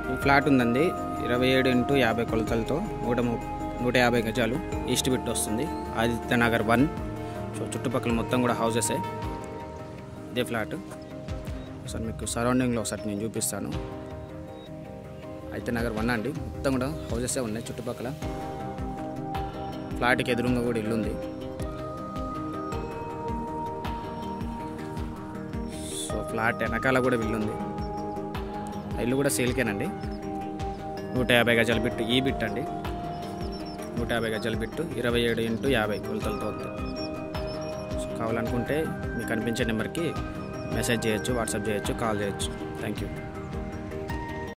ఈ ఫ్లాట్ ఉందండి ఇరవై ఏడు ఇంటూ యాభై కొలతలతో నూట ము నూట యాభై గజాలు ఈస్ట్ బిట్ వస్తుంది ఆదిత్య నగర్ వన్ సో చుట్టుపక్కల మొత్తం కూడా హౌసెసే ఇదే ఫ్లాట్ ఒకసారి మీకు సరౌండింగ్లో ఒకసారి నేను చూపిస్తాను ఆదిత్య నగర్ వన్ అండి మొత్తం కూడా హౌసెసే ఉన్నాయి చుట్టుపక్కల ఫ్లాట్కి ఎదురుగా కూడా ఇల్లు ఉంది సో ఫ్లాట్ వెనకాల కూడా ఇల్లు ఉంది ఆ ఇల్లు కూడా సేల్కేనండి నూట యాభై గజాల బిట్టు ఈ బిట్ అండి నూట యాభై గజాల బిట్టు ఇరవై ఏడు ఇంటూ యాభై కొలతలతో ఉంది సో కావాలనుకుంటే మీకు కనిపించే నెంబర్కి మెసేజ్ చేయొచ్చు వాట్సాప్ చేయొచ్చు కాల్ చేయొచ్చు థ్యాంక్ యూ